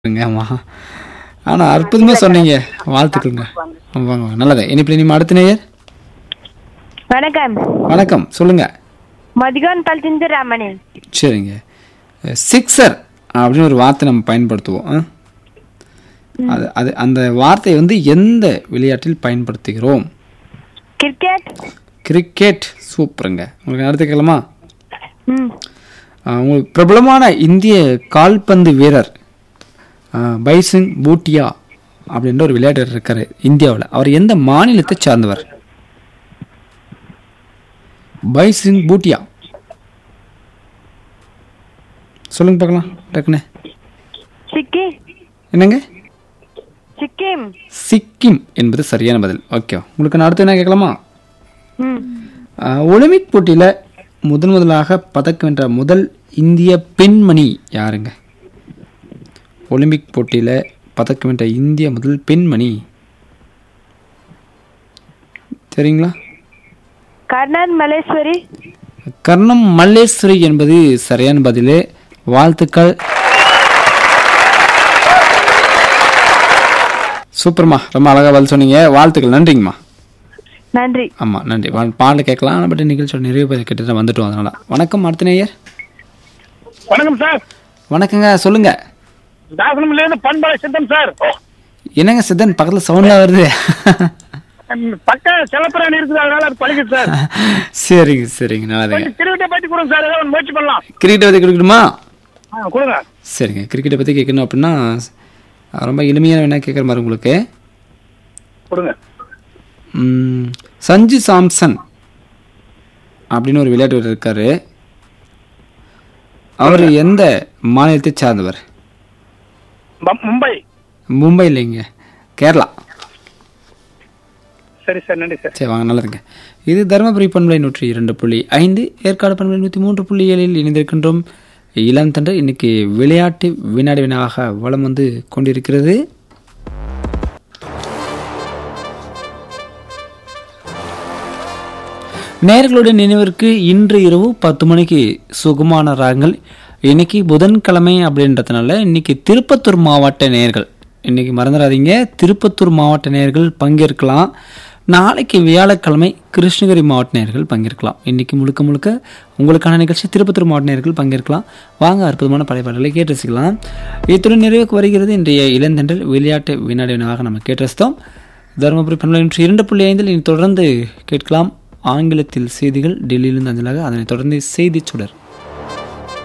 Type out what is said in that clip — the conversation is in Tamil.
ஆமா ஆனா அற்புதமா சொன்னீங்க வாழ்த்துக்கள்ங்க வாங்க வாங்க நல்லதே இனிப்பில் இனிமே அடுத்த நேயர் வணக்கம் வணக்கம் சொல்லுங்க மதிகான் பல்திந்து ராமணி சரிங்க சிக்ஸர் அப்படின்னு ஒரு வார்த்தை நம்ம பயன்படுத்துவோம் ஆ? அது அது அந்த வார்த்தையை வந்து எந்த விளையாட்டில் பயன்படுத்துகிறோம் கிரிக்கெட் கிரிக்கெட் சூப்பருங்க உங்களுக்கு அடுத்து கேட்கலாமா ம் ஆ, உங்களுக்கு பிரபலமான இந்திய கால்பந்து வீரர் ஆ, பைசிங் பூட்டியா அப்படின்ற ஒரு விளையாட்டர் இருக்காரு இந்தியாவில் அவர் எந்த மாநிலத்தை சார்ந்தவர் பைசிங் பூட்டியா சொல்லுங்க பார்க்கலாம் டக்குன்னு சிக்கிம் என்னங்க சிக்கிம் சிக்கிம் என்பது சரியான பதில் ஓகே உங்களுக்கு நான் அடுத்து என்ன கேட்கலாமா ம் ஆ, ஒலிம்பிக் போட்டியில் முதன் முதலாக பதக்கம் வென்ற முதல் இந்திய பெண்மணி யாருங்க ஒலிம்பிக் போட்டியில் பதக்கம் வென்ற இந்திய முதல் பெண்மணி சரிங்களா கர்ணன் மலேஸ்வரி கர்ணம் மல்லேஸ்வரி என்பது சரியான பதில் வாழ்த்துக்கள் சூப்பர்மா ரொம்ப அழகாக பதில் சொன்னீங்க வாழ்த்துக்கள் நன்றிங்கம்மா நன்றி ஆமாம் நன்றி வா- பாடல் கேட்கலாம் பட் நிகழ்ச்சியோட நிறைவு பேர் கிட்ட வந்துட்டோம் அதனால வணக்கம் அடுத்த நேயர் வணக்கம் சார் வணக்கங்க சொல்லுங்க தாசனம்ல இருந்து பண்பலை சித்தம் சார் என்னங்க சித்தன் பக்கத்தில் சவுண்டாக வருது பக்க செலப்பிராணி இருக்குது அதனால அது பழகுது சார் சரிங்க சரிங்க நல்லதுங்க கொஞ்சம் கிரிக்கெட்டை பத்தி கொடுங்க சார் ஏதாவது முயற்சி பண்ணலாம் கிரிக்கெட்டை பற்றி கொடுக்கணுமா ஆ, கொடுங்க சரிங்க கிரிக்கெட்டை பற்றி கேட்கணும் அப்படின்னா ரொம்ப எளிமையான வேணா கேட்குற மாதிரி உங்களுக்கு கொடுங்க ம், சஞ்சு சாம்சன் அப்படின்னு ஒரு விளையாட்டு வீரர் இருக்காரு அவர் எந்த மாநிலத்தை சார்ந்தவர் பம்- மும்பை மும்பை இல்லைங்க கேரளா சரி சார் நன்றி சார் சரி வாங்க நல்லதுங்க இது தருமபுரி பண்பலை நூற்றி இரண்டு புள்ளி ஐந்து ஏற்காடு பண்பலை நூற்றி மூன்று புள்ளி ஏழில் இணைந்திருக்கின்றோம் இளம் தண்டு இன்னைக்கு விளையாட்டு வினாடி வினாக வலம் வந்து கொண்டிருக்கிறது நேர்களுடைய நினைவிற்கு இன்று இரவு பத்து மணிக்கு சுகமான ராகங்கள் இன்னைக்கு புதன்கிழமை அப்படின்றதுனால இன்னைக்கு திருப்பத்தூர் மாவட்ட நேர்கள் இன்னைக்கு மறந்துடாதீங்க திருப்பத்தூர் மாவட்ட நேர்கள் பங்கேற்கலாம் நாளைக்கு வியாழக்கிழமை கிருஷ்ணகிரி மாவட்ட நேர்கள் பங்கேற்கலாம் இன்னைக்கு முழுக்க முழுக்க உங்களுக்கான நிகழ்ச்சி திருப்பத்தூர் மாவட்ட நேர்கள் பங்கேற்கலாம் வாங்க அற்புதமான படைப்பாளர்களை கேட்டு ரசிக்கலாம் இத்துடன் நிறைவுக்கு வருகிறது இன்றைய இளந்தென்றல் விளையாட்டு வினாடி வினாவாக நம்ம கேட்டு ரசித்தோம் தருமபுரி பண்பலை நூற்றி இரண்டு புள்ளி ஐந்தில் இனி தொடர்ந்து கேட்கலாம் ஆங்கிலத்தில் செய்திகள் டெல்லியிலிருந்து அஞ்சலாக அதனைத் தொடர்ந்து செய்திச் சுடர்